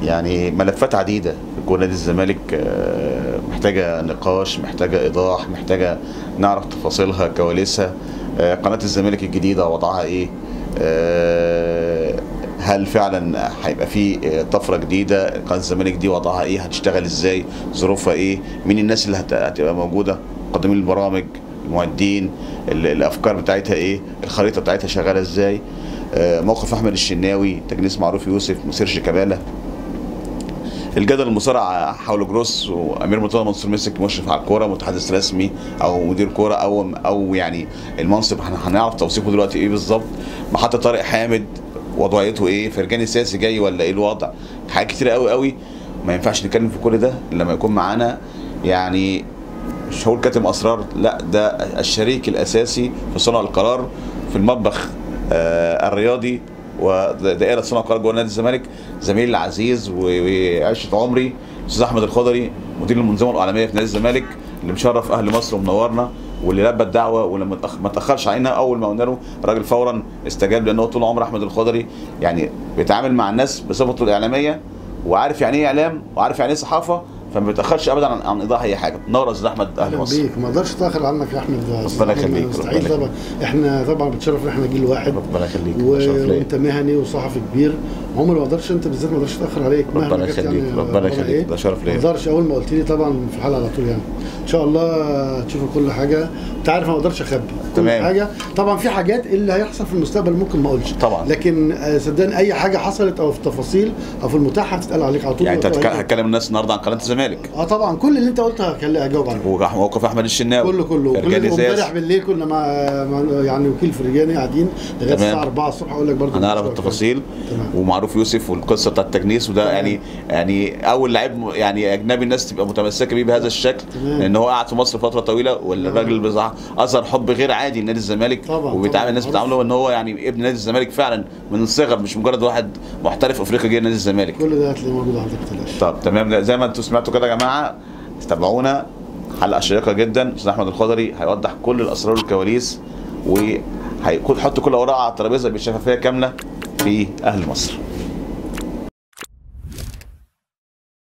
يعني ملفات عديده في جوه نادي الزمالك آه، محتاجه نقاش محتاجه ايضاح محتاجه نعرف تفاصيلها كواليسها آه، قناه الزمالك الجديده وضعها ايه آه، هل فعلا هيبقى في آه، طفره جديده قناه الزمالك دي وضعها ايه هتشتغل ازاي ظروفها ايه مين الناس اللي هت- هتبقى موجوده مقدمين البرامج المعدين ال- الافكار بتاعتها ايه الخريطه بتاعتها شغاله ازاي آه، موقف احمد الشناوي تجنيس معروف يوسف مسير شيكابالا الجدل المصارع حول جروس وامير مرتضى منصور مسك مشرف على الكوره متحدث رسمي او مدير كوره او او يعني المنصب هن- هنعرف توصيفه دلوقتي ايه بالظبط محطه طارق حامد وضعيته ايه فرجاني سياسي جاي ولا ايه الوضع حاجات كتير قوي قوي ما ينفعش نتكلم في كل ده إلا لما يكون معانا يعني مش هقول كاتم اسرار لا ده الشريك الاساسي في صنع القرار في المطبخ آه الرياضي ودائره صنع القرار جوه نادي الزمالك زميلي العزيز و- وعشره عمري استاذ احمد الخضري مدير المنظومه الاعلاميه في نادي الزمالك اللي مشرف اهل مصر ومنورنا واللي لبى الدعوه واللي ما تأخ- ما تاخرش علينا اول ما قلنا له الراجل فورا استجاب لانه طول عمر احمد الخضري يعني بيتعامل مع الناس بصفته الاعلاميه وعارف يعني ايه اعلام وعارف يعني ايه صحافه فما بيتاخرش ابدا عن, عن ايضاح اي حاجه نور يا استاذ احمد اهل اهلا مصر بيك ما اقدرش اتاخر عنك يا احمد يا أستاذ ربنا أحمد، يخليك، مستحيل ربنا طبعا احنا طبعا بتشرف ان احنا جيل واحد ربنا يخليك و- ده شرف ليا. وانت مهني وصحفي كبير عمري ما اقدرش انت بالذات ما اقدرش اتاخر عليك مهما ربنا كانت يخليك، يعني ربنا وضع يخليك، إيه. ده شرف ليا. ما اقدرش اول ما قلت لي طبعا في الحلقه على طول يعني ان شاء الله تشوفوا كل حاجه انت عارف أنا ما اقدرش اخبي كل تمام. حاجه طبعا في حاجات اللي هيحصل في المستقبل ممكن ما اقولش طبعا. لكن آه، صدقني اي حاجه حصلت او في تفاصيل او في المتاح هتتقال عليك على طول يعني انت وهتبقى هتك- هي. هتكلم الناس النهارده عن قناه الزمالك اه طبعا كل اللي انت قلته هكلم- هجاوب عنه وموقف احمد الشناوي كله كله فرجاني كل- زاز. امبارح بالليل كنا مع مع- يعني وكيل فرجاني قاعدين لغايه تمام. الساعه 4 الصبح اقول لك برضه هنعرف التفاصيل تمام. ومعروف يوسف والقصه بتاعت التجنيس وده تمام. يعني يعني اول لعيب م- يعني اجنبي الناس تبقى متمسكه بيه بهذا الشكل تمام. لان هو قعد في مصر فتره طويله والراجل بصراحه اظهر حب غير عادي لنادي الزمالك طبعاً، وبيتعامل طبعاً. الناس بتعامله ان هو يعني ابن نادي الزمالك فعلا من الصغر مش مجرد واحد محترف افريقي جاي نادي الزمالك كل ده هتلاقيه موجود عندك ما تقلقش طب تمام زي ما انتم سمعتوا كده يا جماعه تابعونا حلقه شيقه جدا استاذ احمد الخضري هيوضح كل الاسرار والكواليس وهيحط كل اوراق على الترابيزه بشفافيه كامله في اهل مصر